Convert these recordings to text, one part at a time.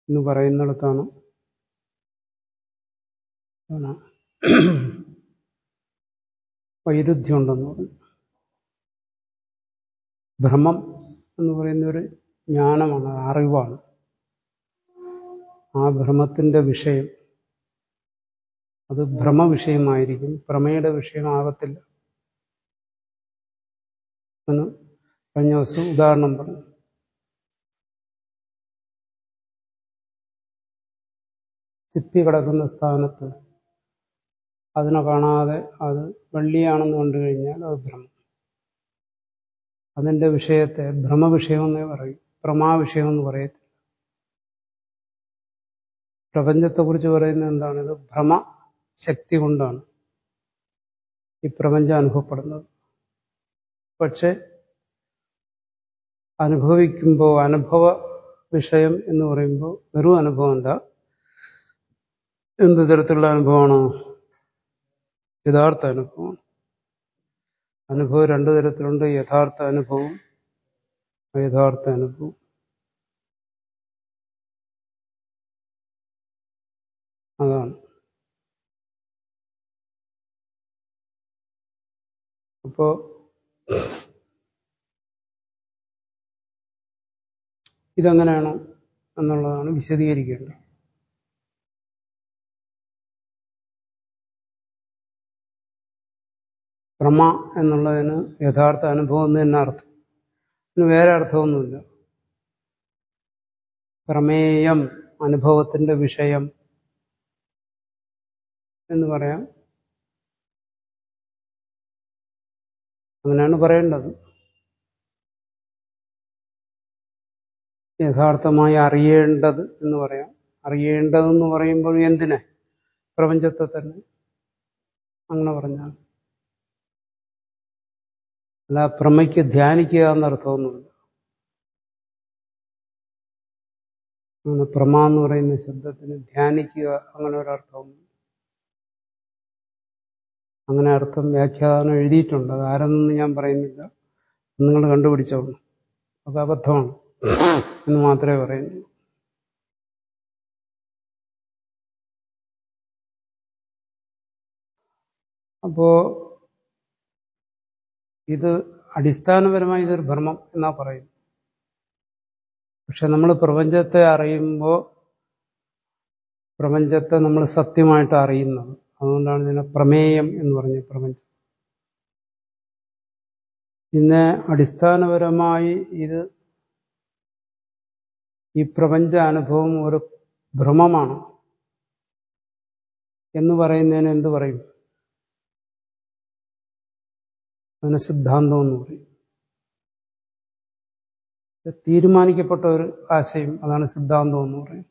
എന്ന് പറയുന്നിടത്താണ് ആണ് വൈരുദ്ധ്യമുണ്ടെന്ന് പറഞ്ഞു ഭ്രമം എന്ന് പറയുന്ന ഒരു ജ്ഞാനമാണ് അറിവാണ് ആ ഭ്രമത്തിന്റെ വിഷയം അത് ഭ്രമവിഷയമായിരിക്കും പ്രമേയുടെ വിഷയമാകത്തില്ല എന്ന് കഴിഞ്ഞ ദിവസം ഉദാഹരണം പറഞ്ഞു ചിപ്പി കിടക്കുന്ന സ്ഥാനത്ത് അതിനെ കാണാതെ അത് വെള്ളിയാണെന്ന് കണ്ടു കഴിഞ്ഞാൽ അത് ഭ്രമം അതിന്റെ വിഷയത്തെ ഭ്രമവിഷയമെന്നേ പറയും പ്രമാവിഷയമെന്ന് പറയത്തില്ല പ്രപഞ്ചത്തെക്കുറിച്ച് പറയുന്നത് എന്താണ് ഇത് ഭ്രമശക്തി കൊണ്ടാണ് ഈ പ്രപഞ്ചം അനുഭവപ്പെടുന്നത് പക്ഷെ അനുഭവിക്കുമ്പോൾ അനുഭവ വിഷയം എന്ന് പറയുമ്പോൾ വെറും അനുഭവമല്ല എന്ത് തരത്തിലുള്ള അനുഭവമാണ് യഥാർത്ഥ അനുഭവമാണ് അനുഭവം രണ്ടു തരത്തിലുണ്ട് യഥാർത്ഥ അനുഭവം യഥാർത്ഥ അനുഭവം അതാണ് അപ്പോ ഇതെങ്ങനെയാണ് എന്നുള്ളതാണ് വിശദീകരിക്കേണ്ടത് പ്രമ എന്നുള്ളതിന് യഥാർത്ഥ അനുഭവം എന്ന് തന്നെ അർത്ഥം ഇതിന് വേറെ അർത്ഥമൊന്നുമില്ല പ്രമേയം അനുഭവത്തിന്റെ വിഷയം എന്ന് പറയാം അങ്ങനെയാണ് പറയേണ്ടത് യഥാർത്ഥമായി അറിയേണ്ടത് എന്ന് പറയാം അറിയേണ്ടതെന്ന് പറയുമ്പോൾ എന്തിനെ പ്രപഞ്ചത്തെ തന്നെ അങ്ങനെ പറഞ്ഞാൽ അല്ല പ്രമയ്ക്ക് ധ്യാനിക്കുക എന്നർത്ഥമൊന്നുമില്ല അങ്ങനെ പ്രമ എന്ന് പറയുന്ന ശബ്ദത്തിന് ധ്യാനിക്കുക അങ്ങനെ ഒരർത്ഥമൊന്നും അങ്ങനെ അർത്ഥം വ്യാഖ്യാനം എഴുതിയിട്ടുണ്ട് അത് ആരെന്നൊന്നും ഞാൻ പറയുന്നില്ല നിങ്ങൾ കണ്ടുപിടിച്ചോളൂ അത് അബദ്ധമാണ് എന്ന് മാത്രമേ പറയുന്നുള്ളൂ അപ്പോ ഇത് അടിസ്ഥാനപരമായി ഇതൊരു ഭ്രമം എന്നാ പറയുന്നത് പക്ഷെ നമ്മൾ പ്രപഞ്ചത്തെ അറിയുമ്പോൾ പ്രപഞ്ചത്തെ നമ്മൾ സത്യമായിട്ട് അറിയുന്നത് അതുകൊണ്ടാണ് ഇതിനെ പ്രമേയം എന്ന് പറഞ്ഞത് പ്രപഞ്ചം പിന്നെ അടിസ്ഥാനപരമായി ഇത് ഈ പ്രപഞ്ച അനുഭവം ഒരു ഭ്രമമാണ് എന്ന് പറയുന്നതിന് എന്ത് പറയും അതിന് സിദ്ധാന്തം എന്ന് പറയും തീരുമാനിക്കപ്പെട്ട ഒരു ആശയം അതാണ് സിദ്ധാന്തം എന്ന് പറയും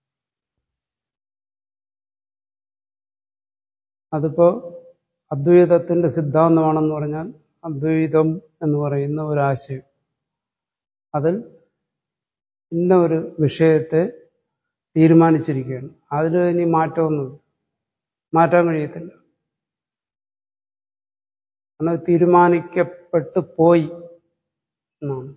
അതിപ്പോ അദ്വൈതത്തിന്റെ സിദ്ധാന്തമാണെന്ന് പറഞ്ഞാൽ അദ്വൈതം എന്ന് പറയുന്ന ഒരാശയം അതിൽ ഇന്ന ഒരു വിഷയത്തെ തീരുമാനിച്ചിരിക്കുകയാണ് അതിൽ ഇനി മാറ്റമൊന്നുമില്ല മാറ്റാൻ കഴിയത്തില്ല കാരണം തീരുമാനിക്കപ്പെട്ടു പോയി എന്നാണ്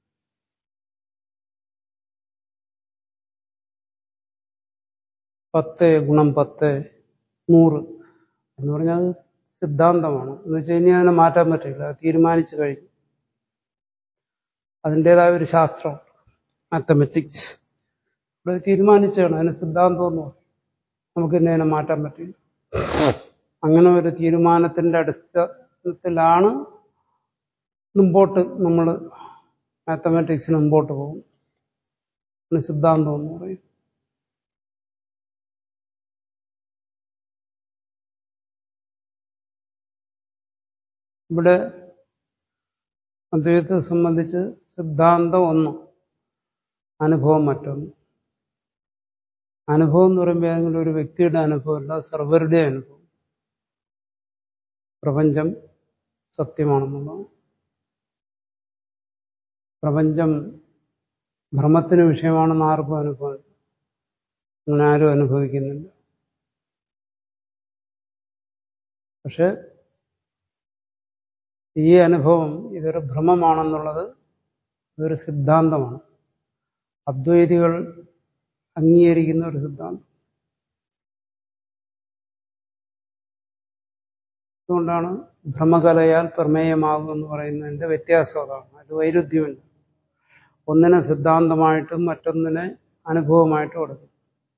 പത്ത് ഗുണം പത്ത് നൂറ് എന്ന് പറഞ്ഞാൽ അത് സിദ്ധാന്തമാണ് എന്ന് വെച്ച് കഴിഞ്ഞാൽ അതിനെ മാറ്റാൻ പറ്റില്ല അത് തീരുമാനിച്ചു കഴിഞ്ഞു അതിൻ്റെതായ ഒരു ശാസ്ത്രം മാത്തമെറ്റിക്സ് ഇവിടെ തീരുമാനിച്ചാണ് അതിന് സിദ്ധാന്തം എന്ന് പറയും നമുക്ക് തന്നെ അതിനെ മാറ്റാൻ പറ്റില്ല അങ്ങനെ ഒരു തീരുമാനത്തിന്റെ അടിസ്ഥാനത്തിലാണ് മുമ്പോട്ട് നമ്മൾ മാത്തമാറ്റിക്സിന് മുമ്പോട്ട് പോകും സിദ്ധാന്തം എന്ന് പറയും ഇവിടെ അദ്വൈതത്തെ സംബന്ധിച്ച് സിദ്ധാന്തം ഒന്ന് അനുഭവം മറ്റൊന്ന് അനുഭവം എന്ന് പറയുമ്പോൾ ഏതെങ്കിലും ഒരു വ്യക്തിയുടെ അനുഭവമല്ല സർവരുടെ അനുഭവം പ്രപഞ്ചം സത്യമാണെന്നുള്ളതാണ് പ്രപഞ്ചം ഭ്രമത്തിന് വിഷയമാണെന്ന് ആർക്കും അനുഭവം അങ്ങനെ ആരും അനുഭവിക്കുന്നില്ല പക്ഷെ ഈ അനുഭവം ഇതൊരു ഭ്രമമാണെന്നുള്ളത് ഇതൊരു സിദ്ധാന്തമാണ് അദ്വൈതികൾ അംഗീകരിക്കുന്ന ഒരു സിദ്ധാന്തം അതുകൊണ്ടാണ് ഭ്രമകലയാൽ പ്രമേയമാകും എന്ന് പറയുന്നതിന്റെ വ്യത്യാസം അതാണ് അത് വൈരുദ്ധ്യമില്ല ഒന്നിനെ സിദ്ധാന്തമായിട്ടും മറ്റൊന്നിനെ അനുഭവമായിട്ടും എടുക്കും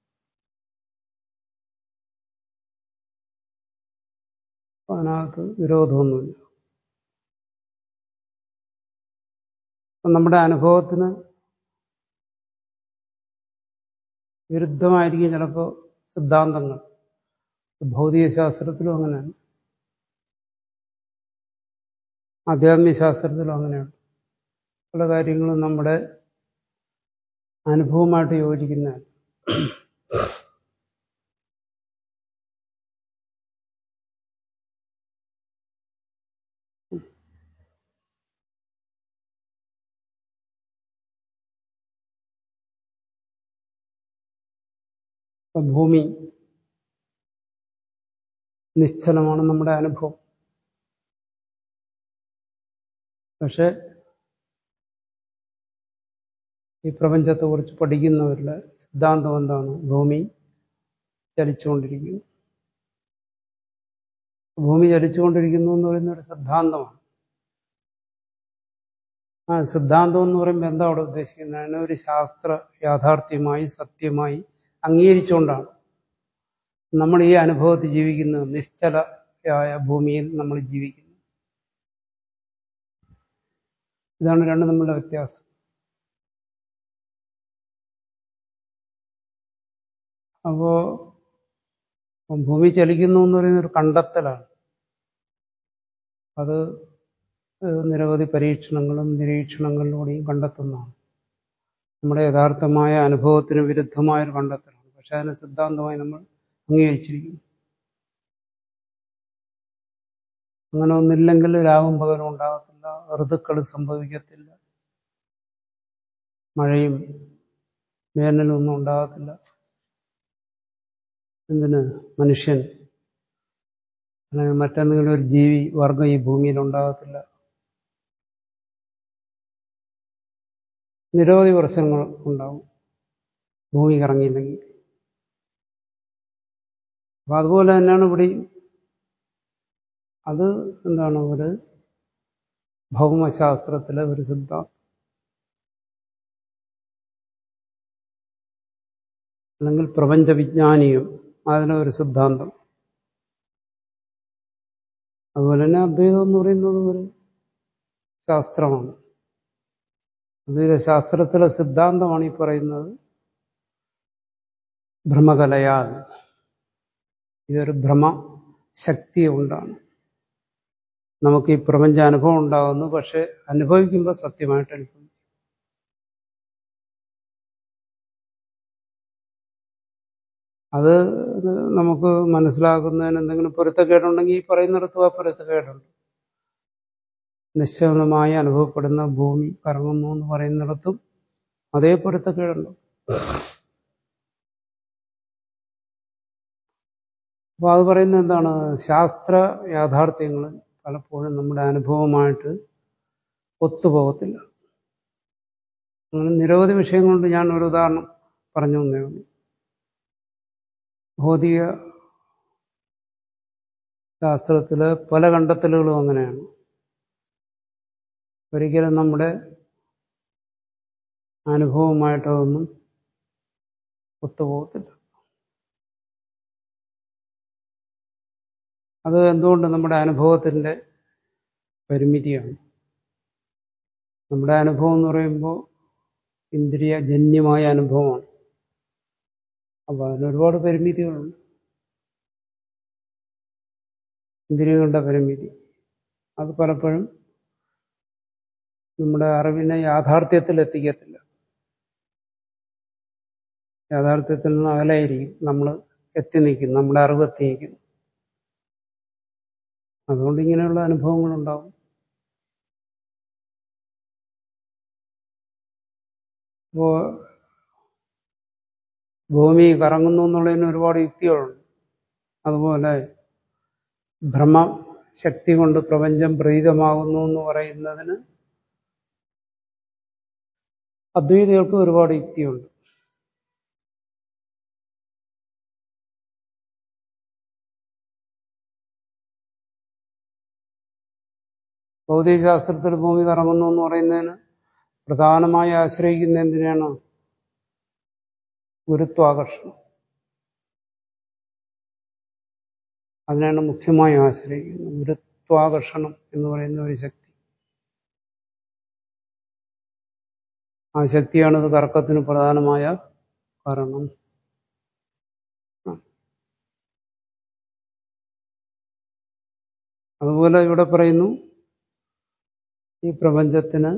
അതിനകത്ത് വിരോധമൊന്നുമില്ല അപ്പം നമ്മുടെ അനുഭവത്തിന് വിരുദ്ധമായിരിക്കും ചിലപ്പോൾ സിദ്ധാന്തങ്ങൾ ഭൗതിക ശാസ്ത്രത്തിലും അങ്ങനെയാണ് ആധ്യാത്മിക ശാസ്ത്രത്തിലും അങ്ങനെയാണ് പല കാര്യങ്ങളും നമ്മുടെ അനുഭവമായിട്ട് യോജിക്കുന്നതാണ് ഇപ്പൊ ഭൂമി നിശ്ചലമാണ് നമ്മുടെ അനുഭവം പക്ഷെ ഈ പ്രപഞ്ചത്തെക്കുറിച്ച് പഠിക്കുന്നവരുടെ സിദ്ധാന്തം എന്താണ് ഭൂമി ചലിച്ചുകൊണ്ടിരിക്കുന്നു ഭൂമി ചലിച്ചുകൊണ്ടിരിക്കുന്നു എന്ന് പറയുന്ന ഒരു സിദ്ധാന്തമാണ് ആ സിദ്ധാന്തം എന്ന് പറയുമ്പോൾ എന്താ അവിടെ ഉദ്ദേശിക്കുന്നത് അതിനെ ഒരു ശാസ്ത്ര യാഥാർത്ഥ്യമായി സത്യമായി അംഗീകരിച്ചുകൊണ്ടാണ് നമ്മൾ ഈ അനുഭവത്തിൽ ജീവിക്കുന്നത് നിശ്ചലയായ ഭൂമിയിൽ നമ്മൾ ജീവിക്കുന്നു ഇതാണ് രണ്ടും തമ്മിലുള്ള വ്യത്യാസം അപ്പോ ഭൂമി ചലിക്കുന്നു എന്ന് പറയുന്ന ഒരു കണ്ടെത്തലാണ് അത് നിരവധി പരീക്ഷണങ്ങളും നിരീക്ഷണങ്ങളിലൂടെയും കണ്ടെത്തുന്നതാണ് നമ്മുടെ യഥാർത്ഥമായ അനുഭവത്തിന് വിരുദ്ധമായൊരു കണ്ടെത്തലാണ് പക്ഷെ അതിനെ സിദ്ധാന്തമായി നമ്മൾ അംഗീകരിച്ചിരിക്കുന്നു അങ്ങനെ ഒന്നില്ലെങ്കിൽ രാവും പകലും ഉണ്ടാകത്തില്ല ഋതുക്കൾ സംഭവിക്കത്തില്ല മഴയും വേനലും ഒന്നും ഉണ്ടാകത്തില്ല എന്തിന് മനുഷ്യൻ അല്ലെങ്കിൽ മറ്റെന്തെങ്കിലും ഒരു ജീവി വർഗം ഈ ഭൂമിയിൽ ഉണ്ടാകത്തില്ല നിരവധി പ്രശ്നങ്ങൾ ഉണ്ടാവും ഭൂമി കറങ്ങിയില്ലെങ്കിൽ അപ്പൊ അതുപോലെ തന്നെയാണ് ഇവിടെ അത് എന്താണ് ഒരു ഭൗമശാസ്ത്രത്തിലെ ഒരു സിദ്ധാന്തം അല്ലെങ്കിൽ പ്രപഞ്ച വിജ്ഞാനിയും അതിനെ ഒരു സിദ്ധാന്തം അതുപോലെ തന്നെ അദ്വൈതം എന്ന് പറയുന്നത് ഒരു ശാസ്ത്രമാണ് അദ്വൈത ശാസ്ത്രത്തിലെ സിദ്ധാന്തമാണ് ഈ പറയുന്നത് ഭ്രമകലയാൽ ഇതൊരു ഭ്രമ ശക്തി കൊണ്ടാണ് നമുക്ക് ഈ പ്രപഞ്ച അനുഭവം ഉണ്ടാകുന്നു പക്ഷെ അനുഭവിക്കുമ്പോൾ സത്യമായിട്ട് അനുഭവിക്കും അത് നമുക്ക് മനസ്സിലാക്കുന്നതിന് എന്തെങ്കിലും പൊരുത്തക്കേടുണ്ടെങ്കിൽ ഈ പറയുന്നിടത്തും ആ പൊരുത്തക്കേടുണ്ട് നിശ്ചലമായി അനുഭവപ്പെടുന്ന ഭൂമി കറങ്ങുന്നു എന്ന് പറയുന്നിടത്തും അതേ പൊരുത്തക്കേടുണ്ട് അപ്പോൾ അത് പറയുന്നത് എന്താണ് ശാസ്ത്ര യാഥാർത്ഥ്യങ്ങൾ പലപ്പോഴും നമ്മുടെ അനുഭവമായിട്ട് ഒത്തുപോകത്തില്ല അങ്ങനെ നിരവധി വിഷയങ്ങളുണ്ട് ഞാൻ ഒരു ഉദാഹരണം പറഞ്ഞു തന്നേ ഉള്ളൂ ഭൗതിക ശാസ്ത്രത്തിലെ പല കണ്ടെത്തലുകളും അങ്ങനെയാണ് ഒരിക്കലും നമ്മുടെ അനുഭവമായിട്ടതൊന്നും ഒത്തുപോകത്തില്ല അത് എന്തുകൊണ്ട് നമ്മുടെ അനുഭവത്തിൻ്റെ പരിമിതിയാണ് നമ്മുടെ അനുഭവം എന്ന് പറയുമ്പോൾ ഇന്ദ്രിയജന്യമായ അനുഭവമാണ് അപ്പോൾ അതിന് ഒരുപാട് പരിമിതികളുണ്ട് ഇന്ദ്രിയങ്ങളുടെ പരിമിതി അത് പലപ്പോഴും നമ്മുടെ അറിവിനെ യാഥാർത്ഥ്യത്തിൽ എത്തിക്കത്തില്ല യാഥാർത്ഥ്യത്തിൽ നിന്ന് അകലായിരിക്കും നമ്മൾ എത്തി നിൽക്കും നമ്മുടെ അറിവ് എത്തി നിൽക്കുന്നു അതുകൊണ്ട് ഇങ്ങനെയുള്ള അനുഭവങ്ങളുണ്ടാവും അപ്പോ ഭൂമി കറങ്ങുന്നു എന്നുള്ളതിന് ഒരുപാട് യുക്തികളുണ്ട് അതുപോലെ ഭ്രമശക്തി കൊണ്ട് പ്രപഞ്ചം പ്രീതമാകുന്നു എന്ന് പറയുന്നതിന് അദ്വൈതികൾക്ക് ഒരുപാട് യുക്തിയുണ്ട് ഭൗതികശാസ്ത്രത്തിൽ ഭൂമി കറങ്ങുന്നു എന്ന് പറയുന്നതിന് പ്രധാനമായി ആശ്രയിക്കുന്ന എന്തിനാണ് ഗുരുത്വാകർഷണം അതിനാണ് മുഖ്യമായും ആശ്രയിക്കുന്നത് ഗുരുത്വാകർഷണം എന്ന് പറയുന്ന ഒരു ശക്തി ആ ശക്തിയാണ് ഇത് കറക്കത്തിന് പ്രധാനമായ കാരണം അതുപോലെ ഇവിടെ പറയുന്നു ഈ പ്രപഞ്ചത്തിന്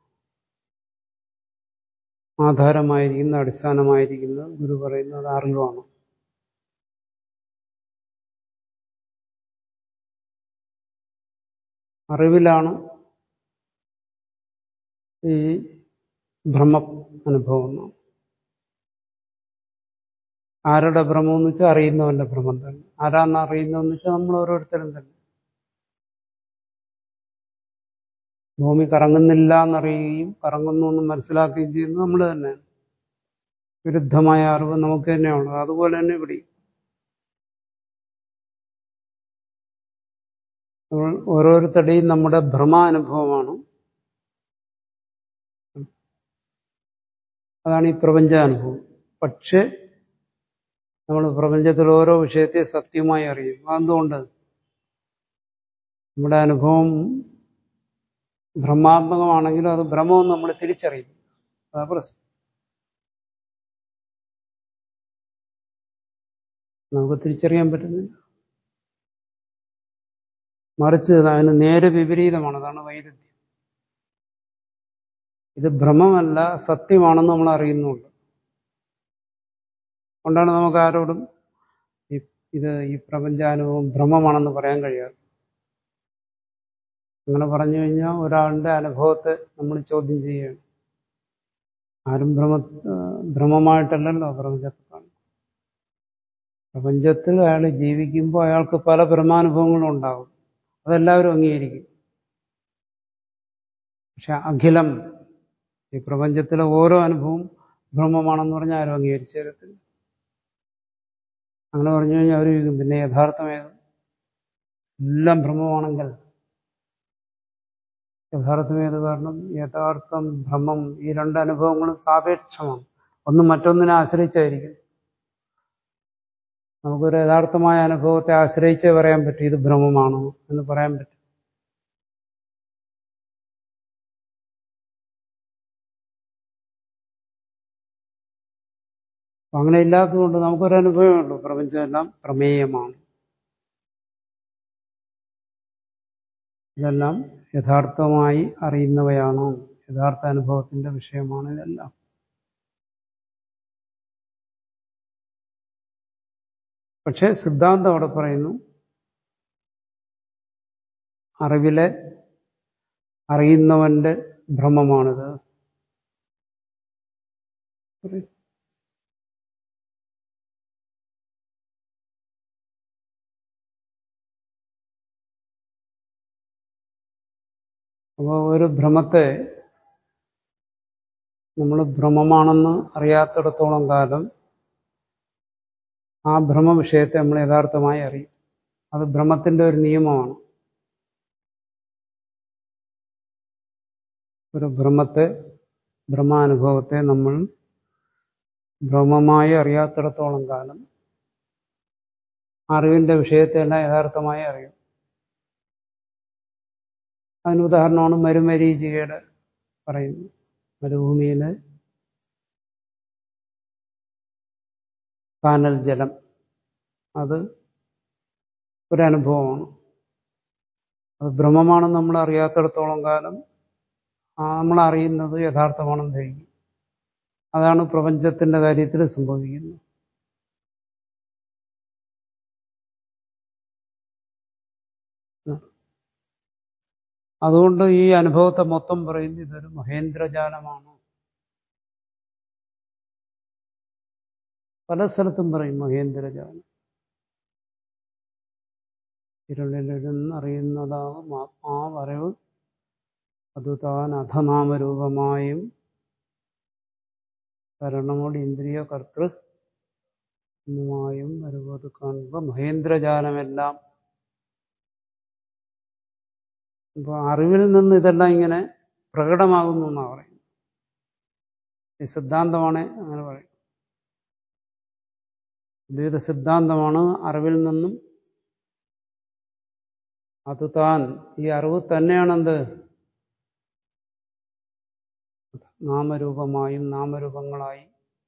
ആധാരമായിരിക്കുന്ന അടിസ്ഥാനമായിരിക്കുന്ന ഗുരു പറയുന്നത് അറിവാണ് അറിവിലാണ് ഈ ഭ്രമ അനുഭവം ആരുടെ ഭ്രമം എന്ന് വെച്ചാൽ അറിയുന്നവന്റെ ഭ്രമം തന്നെ ആരാന്ന് അറിയുന്നതെന്ന് വെച്ചാൽ നമ്മൾ ഓരോരുത്തരും തന്നെ ഭൂമി കറങ്ങുന്നില്ല എന്നറിയുകയും കറങ്ങുന്നു എന്ന് മനസ്സിലാക്കുകയും ചെയ്യുന്നത് നമ്മൾ തന്നെയാണ് വിരുദ്ധമായ അറിവ് നമുക്ക് തന്നെയാണ് അതുപോലെ തന്നെ ഇവിടെ നമ്മൾ ഓരോരുത്തരുടെയും നമ്മുടെ ഭ്രമാനുഭവമാണ് അതാണ് ഈ പ്രപഞ്ചാനുഭവം പക്ഷെ നമ്മൾ പ്രപഞ്ചത്തിൽ ഓരോ വിഷയത്തെ സത്യമായി അറിയും അതെന്തുകൊണ്ട് നമ്മുടെ അനുഭവം ഭ്രമാത്മകമാണെങ്കിലും അത് ഭ്രമവും നമ്മൾ തിരിച്ചറിയും അതാ പ്രശ്നം നമുക്ക് തിരിച്ചറിയാൻ പറ്റുന്നില്ല മറിച്ച് അതിന് നേരെ വിപരീതമാണ് അതാണ് വൈരുദ്ധ്യം ഇത് ഭ്രമമല്ല സത്യമാണെന്ന് നമ്മൾ അറിയുന്നുണ്ട് അതുകൊണ്ടാണ് നമുക്ക് ആരോടും ഇത് ഈ പ്രപഞ്ചാനുഭവം ഭ്രമമാണെന്ന് പറയാൻ കഴിയാറ് അങ്ങനെ പറഞ്ഞു കഴിഞ്ഞാൽ ഒരാളുടെ അനുഭവത്തെ നമ്മൾ ചോദ്യം ചെയ്യുകയാണ് ആരും ഭ്രമ ഭ്രമമായിട്ടല്ലല്ലോ പ്രപഞ്ചത്തെ കാണുന്നത് പ്രപഞ്ചത്തിൽ അയാൾ ജീവിക്കുമ്പോൾ അയാൾക്ക് പല ഭ്രമാനുഭവങ്ങളും ഉണ്ടാകും അതെല്ലാവരും അംഗീകരിക്കും പക്ഷെ അഖിലം ഈ പ്രപഞ്ചത്തിലെ ഓരോ അനുഭവം ഭ്രമമാണെന്ന് പറഞ്ഞാൽ ആരും അംഗീകരിച്ചു തരത്തില്ല അങ്ങനെ പറഞ്ഞു കഴിഞ്ഞാൽ അവർ ചോദിക്കും പിന്നെ യഥാർത്ഥമേത് എല്ലാം ഭ്രമമാണെങ്കിൽ യഥാർത്ഥമേത് കാരണം യഥാർത്ഥം ഭ്രമം ഈ രണ്ട് അനുഭവങ്ങളും സാപേക്ഷമാണ് ഒന്ന് മറ്റൊന്നിനെ ആശ്രയിച്ചായിരിക്കും നമുക്കൊരു യഥാർത്ഥമായ അനുഭവത്തെ ആശ്രയിച്ചേ പറയാൻ പറ്റും ഇത് ഭ്രമമാണോ എന്ന് പറയാൻ പറ്റും അങ്ങനെ ഇല്ലാത്തതുകൊണ്ട് നമുക്കൊരു അനുഭവമുള്ളൂ പ്രപഞ്ചമെല്ലാം പ്രമേയമാണ് ഇതെല്ലാം യഥാർത്ഥമായി അറിയുന്നവയാണോ യഥാർത്ഥ അനുഭവത്തിന്റെ വിഷയമാണ് ഇതെല്ലാം പക്ഷെ സിദ്ധാന്തം അവിടെ പറയുന്നു അറിവിലെ അറിയുന്നവന്റെ ഭ്രമമാണിത് അപ്പോൾ ഒരു ഭ്രമത്തെ നമ്മൾ ഭ്രമമാണെന്ന് അറിയാത്തിടത്തോളം കാലം ആ ഭ്രമ വിഷയത്തെ നമ്മൾ യഥാർത്ഥമായി അറിയും അത് ഭ്രമത്തിന്റെ ഒരു നിയമമാണ് ഒരു ഭ്രമത്തെ ഭ്രമാനുഭവത്തെ നമ്മൾ ഭ്രമമായി അറിയാത്തിടത്തോളം കാലം അറിവിന്റെ വിഷയത്തെ എല്ലാം യഥാർത്ഥമായി അറിയും അതിന് ഉദാഹരണമാണ് മരുമരീചികയുടെ പറയുന്നത് മരുഭൂമിയിലെ കാനൽ ജലം അത് ഒരനുഭവമാണ് അത് ഭ്രമമാണെന്ന് നമ്മൾ അറിയാത്തിടത്തോളം കാലം നമ്മൾ അറിയുന്നത് യഥാർത്ഥമാണെന്ന് ധരിക്കും അതാണ് പ്രപഞ്ചത്തിന്റെ കാര്യത്തിൽ സംഭവിക്കുന്നത് അതുകൊണ്ട് ഈ അനുഭവത്തെ മൊത്തം പറയുന്നത് ഇതൊരു മഹേന്ദ്രജാലമാണ് പല സ്ഥലത്തും പറയും മഹേന്ദ്രജാലം ഇരുളിലിരുന്നറിയുന്നതാകും ആത്മാവറിവ് അത് താൻ അധനാമരൂപമായും കരണമോട് ഇന്ദ്രിയ കർത്തൃ എന്നുമായും വരുന്നത് കാണുക മഹേന്ദ്രജാലമെല്ലാം അപ്പോൾ അറിവിൽ നിന്ന് ഇതെല്ലാം ഇങ്ങനെ പ്രകടമാകുന്നു എന്നാണ് പറയുന്നത് ഈ സിദ്ധാന്തമാണ് അങ്ങനെ പറയും ദ്വൈത സിദ്ധാന്തമാണ് അറിവിൽ നിന്നും അത് താൻ ഈ അറിവ് തന്നെയാണെന്ത് നാമരൂപമായും നാമരൂപങ്ങളായി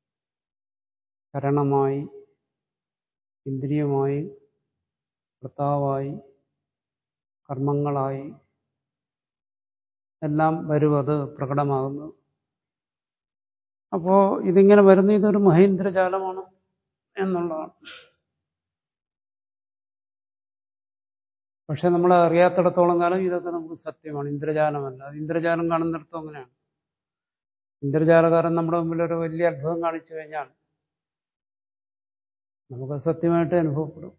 കരണമായി ഇന്ദ്രിയമായി കർത്താവായി കർമ്മങ്ങളായി എല്ലാം വരുവത് പ്രകടമാകുന്നത് അപ്പോ ഇതിങ്ങനെ വരുന്ന ഇതൊരു മഹേന്ദ്രജാലമാണ് എന്നുള്ളതാണ് പക്ഷെ നമ്മൾ അറിയാത്തിടത്തോളം കാലം ഇതൊക്കെ നമുക്ക് സത്യമാണ് ഇന്ദ്രജാലമല്ല അത് ഇന്ദ്രജാലം കാണുന്നിടത്തും അങ്ങനെയാണ് ഇന്ദ്രജാലകാരൻ നമ്മുടെ മുമ്പിൽ ഒരു വലിയ അത്ഭുതം കാണിച്ചു കഴിഞ്ഞാൽ നമുക്ക് സത്യമായിട്ട് അനുഭവപ്പെടും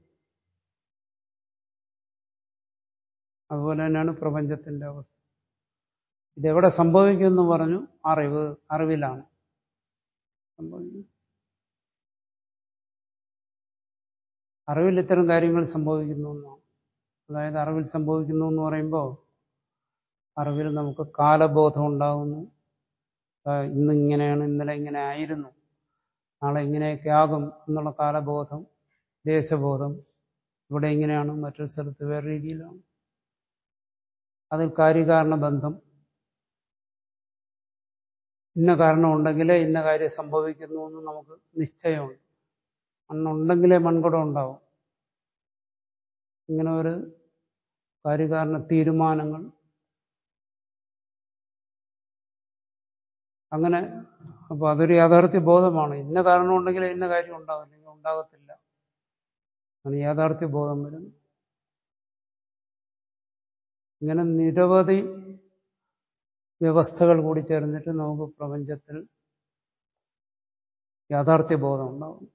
അതുപോലെ തന്നെയാണ് പ്രപഞ്ചത്തിന്റെ അവസ്ഥ ഇതെവിടെ സംഭവിക്കുമെന്ന് പറഞ്ഞു അറിവ് അറിവിലാണ് സംഭവിക്കുന്നത് അറിവിൽ ഇത്തരം കാര്യങ്ങൾ സംഭവിക്കുന്നു എന്നാണ് അതായത് അറിവിൽ സംഭവിക്കുന്നു എന്ന് പറയുമ്പോൾ അറിവിൽ നമുക്ക് കാലബോധം ഉണ്ടാകുന്നു ഇന്ന് ഇങ്ങനെയാണ് ഇന്നലെ ഇങ്ങനെ ആയിരുന്നു നാളെ ഇങ്ങനെയൊക്കെ ആകും എന്നുള്ള കാലബോധം ദേശബോധം ഇവിടെ ഇങ്ങനെയാണ് മറ്റൊരു സ്ഥലത്ത് വേറെ രീതിയിലാണ് അതിൽ കാര്യകാരണ ബന്ധം ഇന്ന കാരണം ഉണ്ടെങ്കിലേ ഇന്ന കാര്യം സംഭവിക്കുന്നു എന്ന് നമുക്ക് നിശ്ചയമുണ്ട് മണ്ണുണ്ടെങ്കിലേ മൺകുടം ഉണ്ടാവും ഇങ്ങനെ ഒരു കാര്യകാരണ തീരുമാനങ്ങൾ അങ്ങനെ അപ്പോൾ അതൊരു യാഥാർത്ഥ്യ ബോധമാണ് ഇന്ന കാരണം ഉണ്ടെങ്കിൽ ഇന്ന കാര്യം ഉണ്ടാവും അല്ലെങ്കിൽ ഉണ്ടാകത്തില്ല അങ്ങനെ യാഥാർത്ഥ്യ ബോധം വരുന്നു ഇങ്ങനെ നിരവധി വ്യവസ്ഥകൾ കൂടി ചേർന്നിട്ട് നമുക്ക് പ്രപഞ്ചത്തിൽ യാഥാർത്ഥ്യ ബോധം ഉണ്ടാവും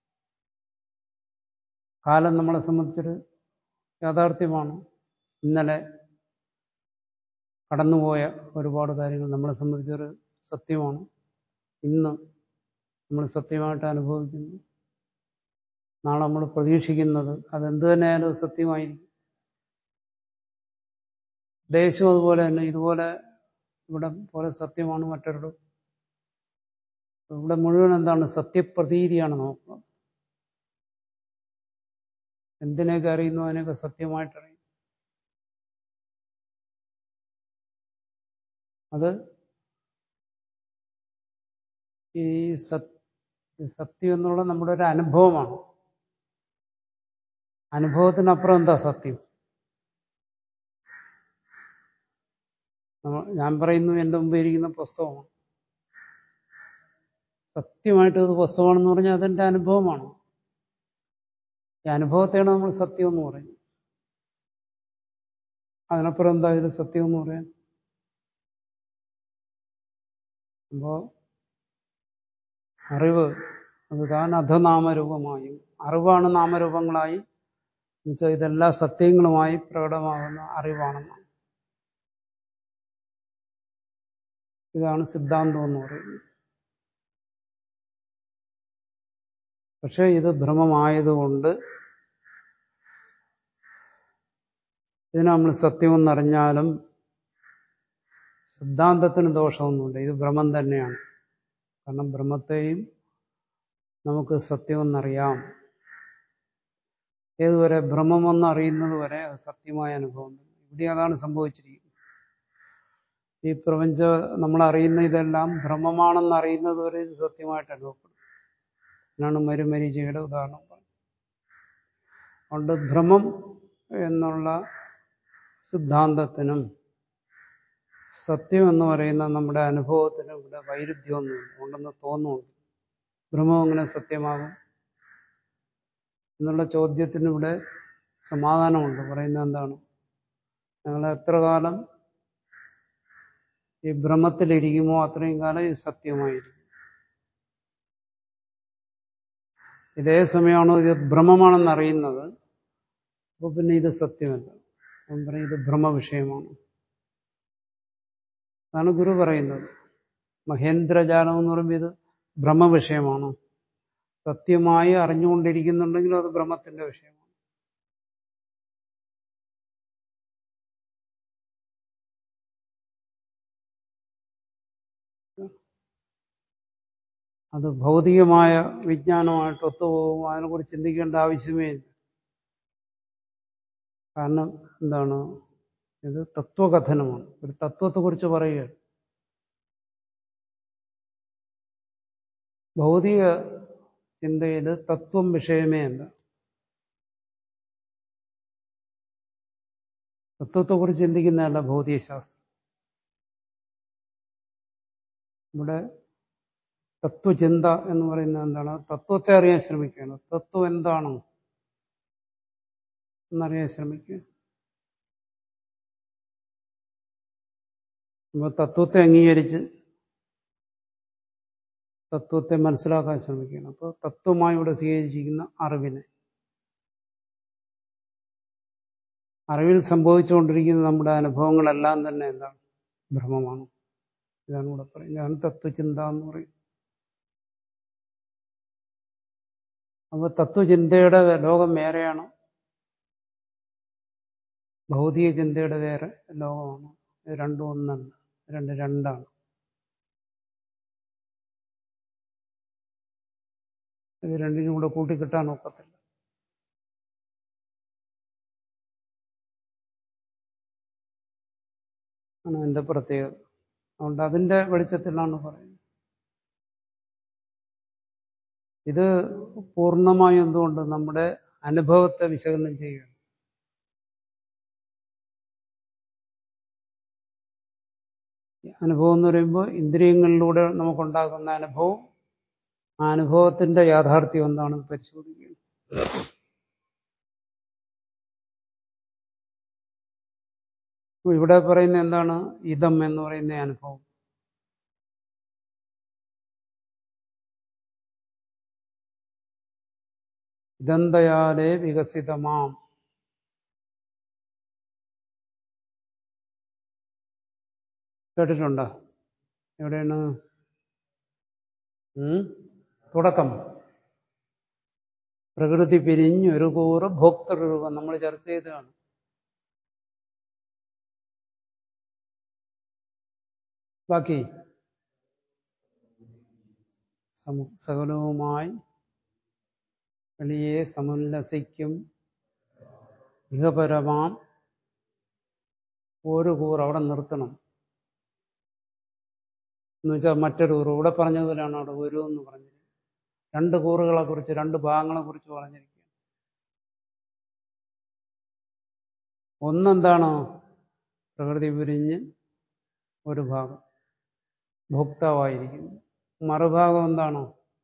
കാലം നമ്മളെ സംബന്ധിച്ചൊരു യാഥാർത്ഥ്യമാണ് ഇന്നലെ കടന്നുപോയ ഒരുപാട് കാര്യങ്ങൾ നമ്മളെ സംബന്ധിച്ചൊരു സത്യമാണ് ഇന്ന് നമ്മൾ സത്യമായിട്ട് അനുഭവിക്കുന്നു നാളെ നമ്മൾ പ്രതീക്ഷിക്കുന്നത് അതെന്ത് തന്നെയായാലും അത് സത്യമായിരിക്കും ദേശം അതുപോലെ തന്നെ ഇതുപോലെ ഇവിടെ പോലെ സത്യമാണ് മറ്റൊരു ഇവിടെ മുഴുവൻ എന്താണ് സത്യപ്രതീതിയാണ് നോക്കുന്നത് എന്തിനൊക്കെ അറിയുന്നു അതിനൊക്കെ സത്യമായിട്ട് അറിയും അത് ഈ സത്യം എന്നുള്ള നമ്മുടെ ഒരു അനുഭവമാണ് അനുഭവത്തിനപ്പുറം എന്താ സത്യം ഞാൻ പറയുന്നു എൻ്റെ മുമ്പ് ഇരിക്കുന്ന പുസ്തകമാണ് സത്യമായിട്ട് ഇത് പുസ്തകമാണെന്ന് പറഞ്ഞാൽ അതെൻ്റെ അനുഭവമാണ് ഈ അനുഭവത്തെയാണ് നമ്മൾ സത്യം എന്ന് പറയുന്നത് അതിനപ്പുറം എന്താ ഇതിൽ സത്യം എന്ന് പറയാൻ അപ്പോ അറിവ് അത് താൻ അധനാമരൂപമായും അറിവാണ് നാമരൂപങ്ങളായി എന്നുവെച്ചാൽ ഇതെല്ലാ സത്യങ്ങളുമായി പ്രകടമാകുന്ന അറിവാണെന്നാണ് ഇതാണ് സിദ്ധാന്തം എന്ന് പറയുന്നത് പക്ഷെ ഇത് ഭ്രമമായതുകൊണ്ട് ഇതിനെ നമ്മൾ സത്യമെന്നറിഞ്ഞാലും സിദ്ധാന്തത്തിന് ദോഷമൊന്നുമില്ല ഇത് ഭ്രമം തന്നെയാണ് കാരണം ഭ്രമത്തെയും നമുക്ക് സത്യമെന്നറിയാം ഏതുവരെ ഭ്രമമെന്ന് അറിയുന്നത് വരെ അത് സത്യമായ അനുഭവം ഇവിടെ അതാണ് സംഭവിച്ചിരിക്കുന്നത് ഈ പ്രപഞ്ച നമ്മൾ അറിയുന്ന ഇതെല്ലാം ഭ്രമമാണെന്ന് അറിയുന്നത് വരെ ഇത് സത്യമായിട്ട് അനുഭവപ്പെടും എന്നാണ് മരുമരീചിയുടെ ഉദാഹരണം പറഞ്ഞത് അതുകൊണ്ട് ഭ്രമം എന്നുള്ള സിദ്ധാന്തത്തിനും സത്യം എന്ന് പറയുന്ന നമ്മുടെ അനുഭവത്തിനും ഇവിടെ വൈരുദ്ധ്യമൊന്നുമില്ല ഉണ്ടെന്ന് തോന്നുന്നുണ്ട് ഭ്രമം എങ്ങനെ സത്യമാകും എന്നുള്ള ചോദ്യത്തിന് ഇവിടെ സമാധാനമുണ്ട് പറയുന്നത് എന്താണ് ഞങ്ങൾ എത്ര കാലം ഈ ഭ്രമത്തിലിരിക്കുമോ അത്രയും കാലം ഇത് സത്യമായിരിക്കും ഇതേ സമയമാണോ ഇത് ഭ്രമമാണെന്ന് അറിയുന്നത് അപ്പോൾ പിന്നെ ഇത് സത്യമല്ല അവൻ പറയും ഇത് ഭ്രമ വിഷയമാണ് അതാണ് ഗുരു പറയുന്നത് മഹേന്ദ്രജാലം എന്ന് പറയുമ്പോൾ ഇത് ഭ്രമ വിഷയമാണ് സത്യമായി അറിഞ്ഞുകൊണ്ടിരിക്കുന്നുണ്ടെങ്കിലും അത് ഭ്രമത്തിന്റെ വിഷയമാണ് അത് ഭൗതികമായ വിജ്ഞാനമായിട്ട് ഒത്തുപോകും അതിനെക്കുറിച്ച് ചിന്തിക്കേണ്ട ആവശ്യമേ ഇല്ല കാരണം എന്താണ് ഇത് തത്വകഥനമാണ് ഒരു തത്വത്തെക്കുറിച്ച് പറയുകയാണ് ഭൗതിക ചിന്തയിൽ തത്വം വിഷയമേ അല്ല തത്വത്തെക്കുറിച്ച് ചിന്തിക്കുന്നതല്ല ഭൗതികശാസ്ത്രം ഇവിടെ തത്വചിന്ത എന്ന് പറയുന്നത് എന്താണ് തത്വത്തെ അറിയാൻ ശ്രമിക്കുകയാണ് തത്വം എന്താണ് എന്നറിയാൻ ശ്രമിക്കുക അപ്പോൾ തത്വത്തെ അംഗീകരിച്ച് തത്വത്തെ മനസ്സിലാക്കാൻ ശ്രമിക്കുകയാണ് അപ്പോൾ തത്വമായി ഇവിടെ സ്വീകരിച്ചിരിക്കുന്ന അറിവിനെ അറിവിൽ സംഭവിച്ചുകൊണ്ടിരിക്കുന്ന നമ്മുടെ അനുഭവങ്ങളെല്ലാം തന്നെ എന്താണ് ഭ്രമമാണ് ഇതാണ് ഇവിടെ പറയുന്നത് ഇതാണ് തത്വചിന്ത എന്ന് പറയും അപ്പോൾ തത്വചിന്തയുടെ ലോകം വേറെയാണ് ഭൗതിക ചിന്തയുടെ വേറെ ലോകമാണ് ഇത് രണ്ടും ഒന്നല്ല രണ്ട് രണ്ടാണ് ഇത് രണ്ടിനും കൂടെ കൂട്ടിക്കിട്ടാൻ ഒക്കത്തില്ല ആണ് എൻ്റെ പ്രത്യേകത അതുകൊണ്ട് അതിൻ്റെ വെളിച്ചത്തിലാണ് പറയുന്നത് ഇത് പൂർണ്ണമായും എന്തുകൊണ്ട് നമ്മുടെ അനുഭവത്തെ വിശകലനം ചെയ്യുകയാണ് അനുഭവം എന്ന് പറയുമ്പോൾ ഇന്ദ്രിയങ്ങളിലൂടെ നമുക്കുണ്ടാകുന്ന അനുഭവം ആ അനുഭവത്തിന്റെ യാഥാർത്ഥ്യം എന്താണെന്ന് പരിശോധിക്കുകയാണ് ഇവിടെ പറയുന്ന എന്താണ് ഇതം എന്ന് പറയുന്ന അനുഭവം ഇതന്തയാലേ വികസിതമാം കേട്ടിട്ടുണ്ടോ എവിടെയാണ് ഉം? തുടക്കം പ്രകൃതി പിരിഞ്ഞ് ഒരു കൂറ് ഭോക്തൃരൂപം നമ്മൾ ചർച്ച ചെയ്തതാണ് ബാക്കി സമ- സകലവുമായി വെളിയെ സമുല്ലസിക്കും ഇഹപരമാം ഒരു കൂർ അവിടെ നിർത്തണം എന്ന് വെച്ചാൽ മറ്റൊരു കൂറ് ഇവിടെ പറഞ്ഞതുപോലെയാണ് അവിടെ ഒരു എന്ന് പറഞ്ഞത് രണ്ട് കൂറുകളെ കുറിച്ച് രണ്ട് ഭാഗങ്ങളെ കുറിച്ച് പറഞ്ഞിരിക്കുക ഒന്നെന്താണ് പ്രകൃതി പിരിഞ്ഞ് ഒരു ഭാഗം ഭോക്താവായിരിക്കുന്നു മറുഭാഗം എന്താണ്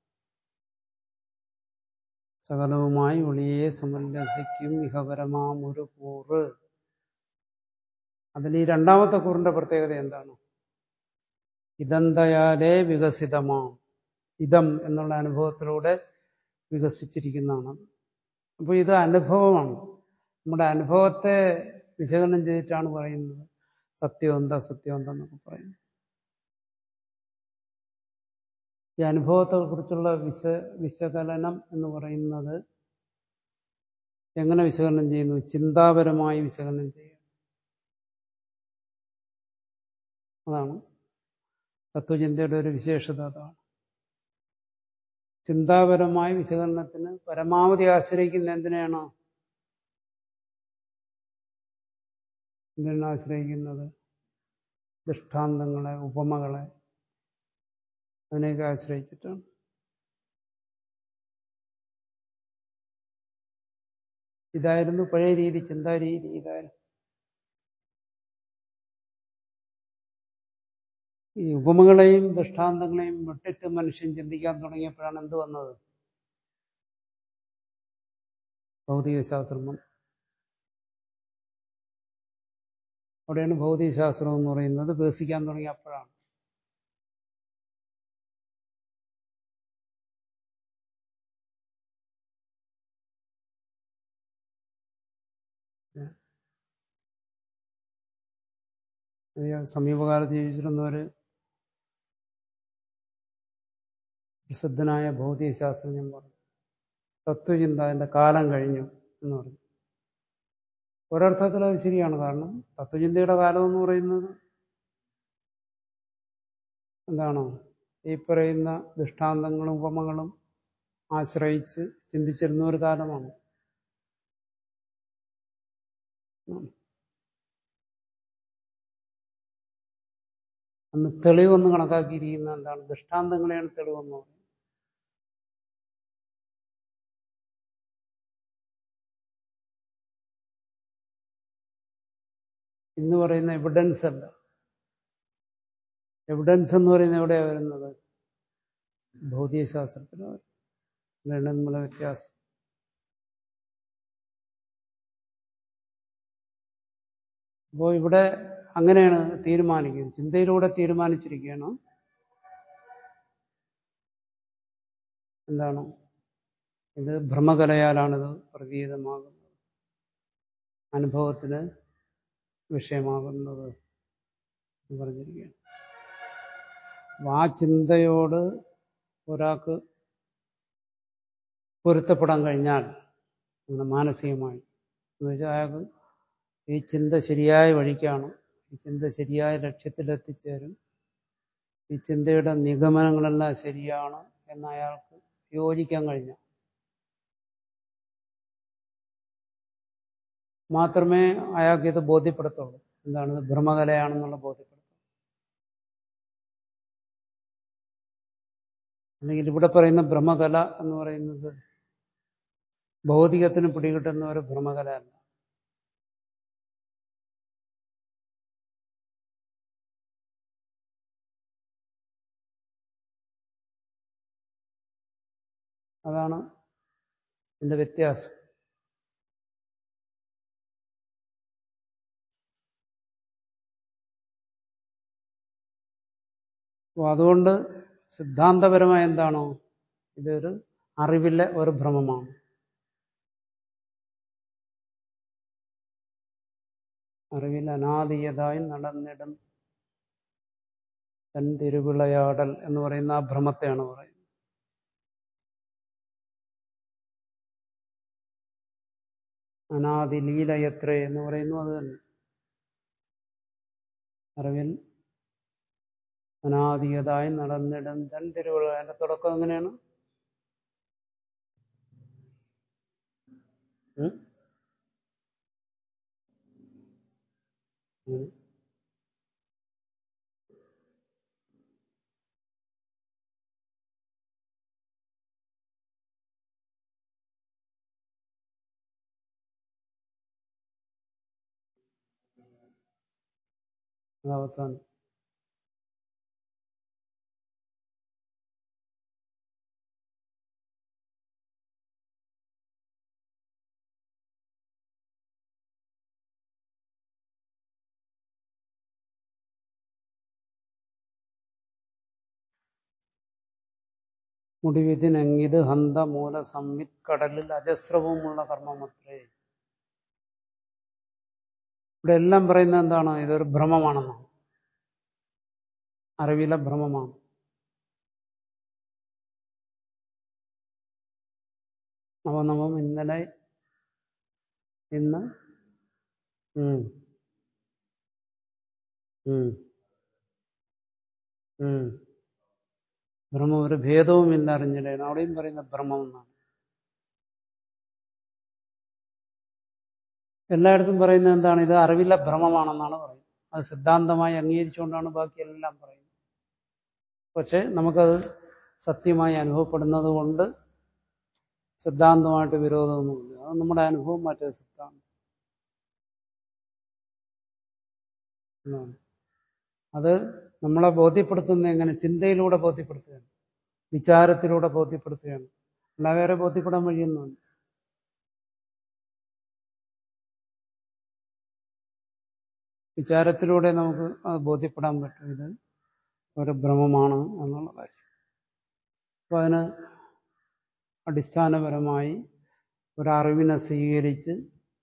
സകലവുമായി ഒളിയെ സമുല്ലസിക്കും ഇഹപരമാം ഒരു കൂറ് അതിൽ ഈ രണ്ടാമത്തെ കൂറിന്റെ പ്രത്യേകത എന്താണ് ഇതന്തയാലേ വികസിതമാം ഇതം എന്നുള്ള അനുഭവത്തിലൂടെ വികസിച്ചിരിക്കുന്നതാണ് അപ്പോൾ ഇത് അനുഭവമാണ് നമ്മുടെ അനുഭവത്തെ വിശകലനം ചെയ്തിട്ടാണ് പറയുന്നത് സത്യം എന്താ സത്യം എന്താന്നൊക്കെ പറയുന്നത് ഈ അനുഭവത്തെ കുറിച്ചുള്ള വിശ വിശകലനം എന്ന് പറയുന്നത് എങ്ങനെ വിശകലനം ചെയ്യുന്നു ചിന്താപരമായി വിശകലനം ചെയ്യുക അതാണ് തത്വചിന്തയുടെ ഒരു വിശേഷത അതാണ് ചിന്താപരമായ വിശകലനത്തിന് പരമാവധി ആശ്രയിക്കുന്ന എന്തിനെയാണ് എന്തിനാണ് ആശ്രയിക്കുന്നത് ദൃഷ്ടാന്തങ്ങളെ ഉപമകളെ അതിനെയൊക്കെ ആശ്രയിച്ചിട്ടാണ് ഇതായിരുന്നു പഴയ രീതി ചിന്താരീതി ഇതായിരുന്നു ഈ ഉപമകളെയും ദൃഷ്ടാന്തങ്ങളെയും വിട്ടിട്ട് മനുഷ്യൻ ചിന്തിക്കാൻ തുടങ്ങിയപ്പോഴാണ് എന്ത് വന്നത് ഭൗതികശാസ്ത്രം വന്നത്. അവിടെയാണ് ഭൗതികശാസ്ത്രം എന്ന് പറയുന്നത് വികസിക്കാൻ തുടങ്ങിയപ്പോഴാണ് ഈ സമീപകാലത്ത് ജീവിച്ചിരുന്നവര് പ്രസിദ്ധനായ ഭൗതികശാസ്ത്രജ്ഞൻ പറഞ്ഞു തത്വചിന്ത അതിന്റെ കാലം കഴിഞ്ഞു എന്ന് പറഞ്ഞു ഒരർത്ഥത്തിൽ അത് ശരിയാണ് കാരണം തത്വചിന്തയുടെ കാലം എന്ന് പറയുന്നത് എന്താണ് ഈ പറയുന്ന ദൃഷ്ടാന്തങ്ങളും ഉപമകളും ആശ്രയിച്ച് ചിന്തിച്ചിരുന്ന ഒരു കാലമാണ് അന്ന് തെളിവെന്ന് കണക്കാക്കിയിരിക്കുന്ന എന്താണ് ദൃഷ്ടാന്തങ്ങളെയാണ് തെളിവെന്ന് പറയുന്നത് ഇന്ന് പറയുന്ന എവിഡൻസ് അല്ല എവിഡൻസ് എന്ന് പറയുന്നത് എവിടെയാണ് വരുന്നത് ഭൗതികശാസ്ത്രത്തിലാണ് ഇതാണ് നമ്മളെ വ്യത്യാസം അപ്പോൾ ഇവിടെ അങ്ങനെയാണ് തീരുമാനിക്കുന്നത് ചിന്തയിലൂടെ തീരുമാനിച്ചിരിക്കുകയാണ് എന്താണ് ഇത് ഭ്രമകലയാലാണിത് പ്രതീതമാകുന്നത് അനുഭവത്തിന് വിഷയമാകുന്നത് എന്ന് പറഞ്ഞിരിക്കുകയാണ് അപ്പൊ ആ ചിന്തയോട് ഒരാൾക്ക് പൊരുത്തപ്പെടാൻ കഴിഞ്ഞാൽ അങ്ങനെ മാനസികമായി എന്ന് വെച്ചാൽ അയാൾക്ക് ഈ ചിന്ത ശരിയായ വഴിക്കാണ് ഈ ചിന്ത ശരിയായ ലക്ഷ്യത്തിലെത്തിച്ചേരും ഈ ചിന്തയുടെ നിഗമനങ്ങളെല്ലാം ശരിയാണ് എന്ന് അയാൾക്ക് യോജിക്കാൻ കഴിഞ്ഞു മാത്രമേ അയാൾക്ക് ഇത് ബോധ്യപ്പെടുത്തുള്ളൂ എന്താണ് ഇത് ഭ്രമകലയാണെന്നുള്ള ബോധ്യപ്പെടുത്തും അല്ലെങ്കിൽ ഇവിടെ പറയുന്ന ഭ്രമകല എന്ന് പറയുന്നത് ഭൗതികത്തിന് പിടികിട്ടുന്ന ഒരു ഭ്രമകല അല്ല അതാണ് ഇതിന്റെ വ്യത്യാസം അപ്പോൾ അതുകൊണ്ട് സിദ്ധാന്തപരമായ എന്താണോ ഇതൊരു അറിവിലെ ഒരു ഭ്രമമാണ് അറിവിൽ അനാദിയതായി നടന്നിടും തൻ തിരുവിളയാടൽ എന്ന് പറയുന്ന ആ ഭ്രമത്തെയാണ് പറയുന്നത് അനാദി ലീലയത്രേ എന്ന് പറയുന്നു അത് തന്നെ അറിവിൽ അനാദിയതായി നടന്നിടം തൻ തിരുവിള അതിന്റെ തുടക്കം എങ്ങനെയാണ് ഉം? ഉം. അത് അവസാനം മുടിവിധിനങ്ങിത് ഹന്ത മൂല സംവിത് കടലിൽ അജസ്രവുമുള്ള കർമ്മമത്രേ ഇവിടെ എല്ലാം പറയുന്നത് എന്താണ് ഇതൊരു ഭ്രമമാണെന്നാണ് അറിവിലെ ഭ്രമമാണ് നവനവം ഇന്നലെ ഇന്ന് ഉം. ഉം. ഉം. ഭ്രമം ഒരു ഭേദവുമില്ല അറിഞ്ഞിടേണം അവിടെയും പറയുന്ന ഭ്രമം എന്നാണ് എല്ലായിടത്തും പറയുന്നത് എന്താണ് ഇത് അറിവില്ല ഭ്രമമാണെന്നാണ് പറയുന്നത് അത് സിദ്ധാന്തമായി അംഗീകരിച്ചുകൊണ്ടാണ് ബാക്കിയെല്ലാം പറയുന്നത് പക്ഷെ നമുക്കത് സത്യമായി അനുഭവപ്പെടുന്നത് കൊണ്ട് സിദ്ധാന്തമായിട്ട് വിരോധമൊന്നുമില്ല അത് നമ്മുടെ അനുഭവം മറ്റേ സിദ്ധാന്തം എന്നാണ്. അത് നമ്മളെ ബോധ്യപ്പെടുത്തുന്നത് എങ്ങനെ ചിന്തയിലൂടെ ബോധ്യപ്പെടുത്തുകയാണ് വിചാരത്തിലൂടെ ബോധ്യപ്പെടുത്തുകയാണ് അല്ല വേറെ ബോധ്യപ്പെടാൻ വഴിയൊന്നുമില്ല വിചാരത്തിലൂടെ നമുക്ക് അത് ബോധ്യപ്പെടാൻ പറ്റും ഇത് ഒരു ഭ്രമമാണ് എന്നുള്ള കാര്യം അപ്പൊ അതിന് അടിസ്ഥാനപരമായി ഒരറിവിനെ സ്വീകരിച്ച്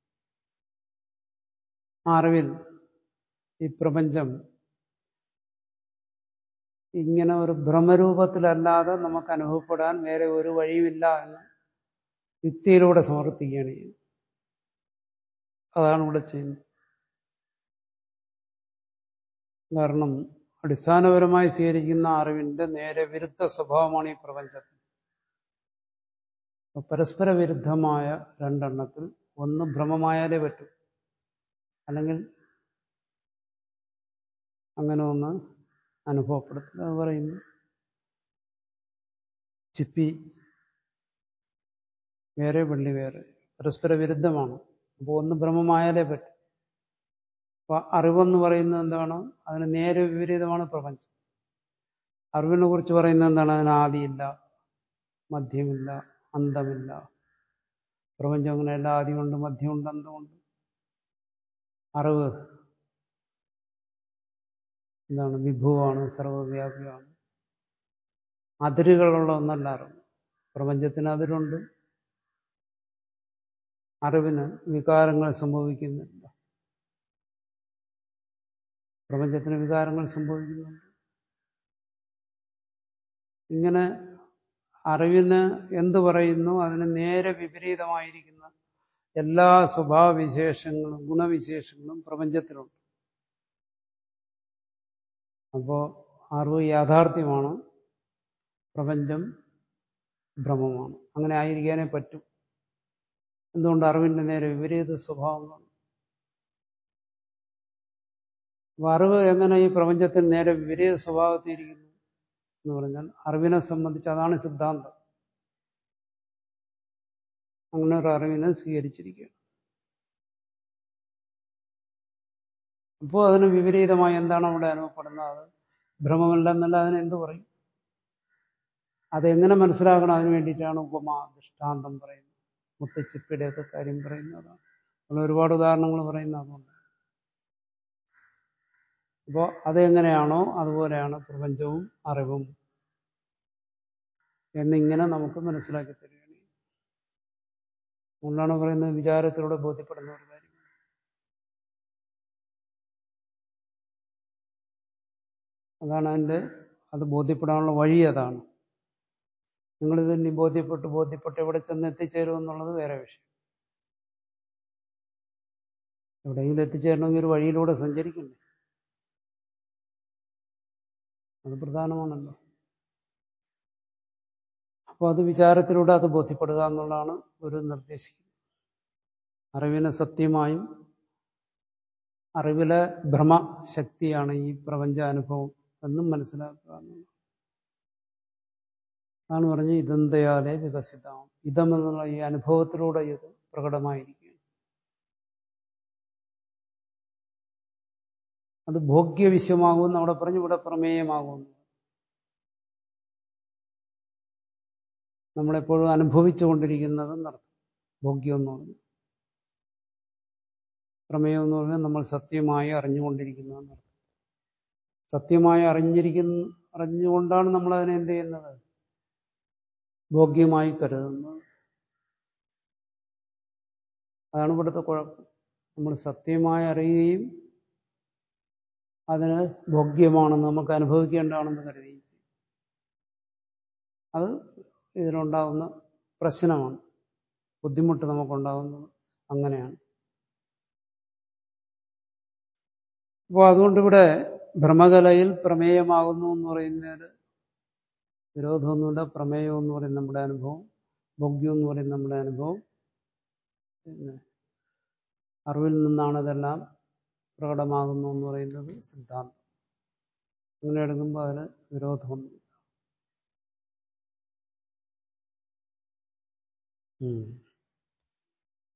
ആ അറിവിൽ ഈ പ്രപഞ്ചം ഇങ്ങനെ ഒരു ഭ്രമരൂപത്തിലല്ലാതെ നമുക്ക് അനുഭവപ്പെടാൻ വേറെ ഒരു വഴിയുമില്ല എന്ന് യുക്തിയിലൂടെ സമർത്ഥിക്കുകയാണ് ചെയ്യുന്നത് അതാണ് ഇവിടെ ചെയ്യുന്നത് കാരണം അടിസ്ഥാനപരമായി സ്വീകരിക്കുന്ന അറിവിന്റെ നേരെ വിരുദ്ധ സ്വഭാവമാണ് ഈ പ്രപഞ്ചത്തിൽ അപ്പൊ പരസ്പര വിരുദ്ധമായ രണ്ടെണ്ണത്തിൽ ഒന്ന് ഭ്രമമായാലേ പറ്റൂ അല്ലെങ്കിൽ അങ്ങനെ ഒന്ന് അനുഭവപ്പെടത്തില്ല അത് പറയുന്നു ചിപ്പി വേറെ വെള്ളി വേറെ പരസ്പര വിരുദ്ധമാണ് അപ്പോൾ ഒന്ന് ഭ്രമമായാലേ പറ്റും അപ്പൊ അറിവെന്ന് പറയുന്നത് എന്താണ് അതിന് നേരെ വിപരീതമാണ് പ്രപഞ്ചം അറിവിനെ കുറിച്ച് പറയുന്നത് എന്താണ് അതിന് ആദിയില്ല മധ്യമില്ല അന്തമില്ല പ്രപഞ്ചം അങ്ങനെയല്ല ആദിയുണ്ട് മധ്യമുണ്ട് അന്തമുണ്ട് അറിവ് എന്താണ് വിഭുവാണ് സർവവ്യാപിയാണ് അതിരുകളുള്ള ഒന്നല്ല അറിവ് പ്രപഞ്ചത്തിന് അതിരുണ്ട് അറിവിന് വികാരങ്ങൾ സംഭവിക്കുന്നില്ല പ്രപഞ്ചത്തിന് വികാരങ്ങൾ സംഭവിക്കുന്നുണ്ട് ഇങ്ങനെ അറിവിന് എന്ത് പറയുന്നു അതിന് നേരെ വിപരീതമായിരിക്കുന്ന എല്ലാ സ്വഭാവവിശേഷങ്ങളും ഗുണവിശേഷങ്ങളും പ്രപഞ്ചത്തിലുണ്ട് അപ്പോൾ അറിവ് യാഥാർത്ഥ്യമാണ് പ്രപഞ്ചം ഭ്രമമാണ് അങ്ങനെ ആയിരിക്കാനേ പറ്റും എന്തുകൊണ്ട് അറിവിന്റെ നേരെ വിപരീത സ്വഭാവങ്ങളാണ് അപ്പൊ അറിവ് എങ്ങനെ ഈ പ്രപഞ്ചത്തിൽ നേരെ വിപരീത സ്വഭാവത്തിയിരിക്കുന്നു എന്ന് പറഞ്ഞാൽ അറിവിനെ സംബന്ധിച്ച് അതാണ് സിദ്ധാന്തം അങ്ങനെ ഒരു അറിവിനെ സ്വീകരിച്ചിരിക്കുകയാണ് അപ്പോൾ അതിന് വിപരീതമായി എന്താണ് അവിടെ അനുഭവപ്പെടുന്നത് ഭ്രമമല്ലെന്നല്ല അതിന് എന്ത് പറയും അതെങ്ങനെ മനസ്സിലാക്കണം അതിന് വേണ്ടിയിട്ടാണ് ഉപമ ദൃഷ്ടാന്തം പറയുന്നത് മുത്തച്ചിപ്പിയുടെയൊക്കെ കാര്യം പറയുന്നതാണ് നമ്മൾ ഒരുപാട് ഉദാഹരണങ്ങൾ പറയുന്ന അതുകൊണ്ട് അപ്പോൾ അതെങ്ങനെയാണോ അതുപോലെയാണ് പ്രപഞ്ചവും അറിവും എന്നിങ്ങനെ നമുക്ക് മനസ്സിലാക്കി തരികയാണ് അതുകൊണ്ടാണ് പറയുന്നത് വിചാരത്തിലൂടെ ബോധ്യപ്പെടുന്ന ഒരു കാര്യം അതാണ് അതിൻ്റെ അത് ബോധ്യപ്പെടാനുള്ള വഴി അതാണ് നിങ്ങളിത് ഇനി ബോധ്യപ്പെട്ട് ബോധ്യപ്പെട്ട് എവിടെ ചെന്ന് എത്തിച്ചേരും എന്നുള്ളത് വേറെ വിഷയം എവിടെയെങ്കിലും എത്തിച്ചേരണമെങ്കിൽ ഒരു വഴിയിലൂടെ സഞ്ചരിക്കണ്ടേ അത് പ്രധാനമാണല്ലോ അപ്പോൾ അത് വിചാരത്തിലൂടെ അത് ബോധ്യപ്പെടുക എന്നുള്ളതാണ് ഒരു നിർദ്ദേശിക്കുന്നത് അറിവിനെ സത്യമായും അറിവിലെ ഭ്രമശക്തിയാണ് ഈ പ്രപഞ്ച അനുഭവം എന്നും മനസ്സിലാക്കുക എന്നുള്ളത് അതാണ് പറഞ്ഞ് ഇതന്തയാലെ വികസിതം ഇതം എന്നുള്ള ഈ അനുഭവത്തിലൂടെ ഇത് പ്രകടമായിരിക്കുകയാണ് അത് ഭോഗ്യവിശ്വമാകുമെന്ന് അവിടെ പറഞ്ഞു ഇവിടെ പ്രമേയമാകുമെന്ന് നമ്മളെപ്പോഴും അനുഭവിച്ചുകൊണ്ടിരിക്കുന്നത് നടത്തും ഭോഗ്യം എന്ന് പറഞ്ഞു പ്രമേയം എന്ന് പറഞ്ഞാൽ നമ്മൾ സത്യമായി അറിഞ്ഞുകൊണ്ടിരിക്കുന്നതെന്ന് അർത്ഥം സത്യമായി അറിഞ്ഞിരിക്കുന്ന അറിഞ്ഞുകൊണ്ടാണ് നമ്മൾ അതിനെ എന്ത് ചെയ്യുന്നത് ഭോഗ്യമായി കരുതുന്നത് അതാണ് ഇവിടുത്തെ കുഴപ്പം നമ്മൾ സത്യമായി അറിയുകയും അതിന് ഭോഗ്യമാണെന്ന് നമുക്ക് അനുഭവിക്കേണ്ടതാണെന്ന് കരുതുകയും ചെയ്യും അത് ഇതിനുണ്ടാകുന്ന പ്രശ്നമാണ് ബുദ്ധിമുട്ട് നമുക്കുണ്ടാകുന്നത് അങ്ങനെയാണ് അപ്പോൾ അതുകൊണ്ടിവിടെ ഭ്രമകലയിൽ പ്രമേയമാകുന്നു എന്ന് പറയുന്നതിൽ വിരോധമൊന്നുമില്ല പ്രമേയം എന്ന് പറയുന്ന നമ്മുടെ അനുഭവം ഭോഗ്യം എന്ന് പറയുന്ന നമ്മുടെ അനുഭവം പിന്നെ അറിവിൽ നിന്നാണ് ഇതെല്ലാം പ്രകടമാകുന്നു എന്ന് പറയുന്നത് സിദ്ധാന്തം അങ്ങനെ എടുക്കുമ്പോൾ അതിന് വിരോധമൊന്നുമില്ല ഉം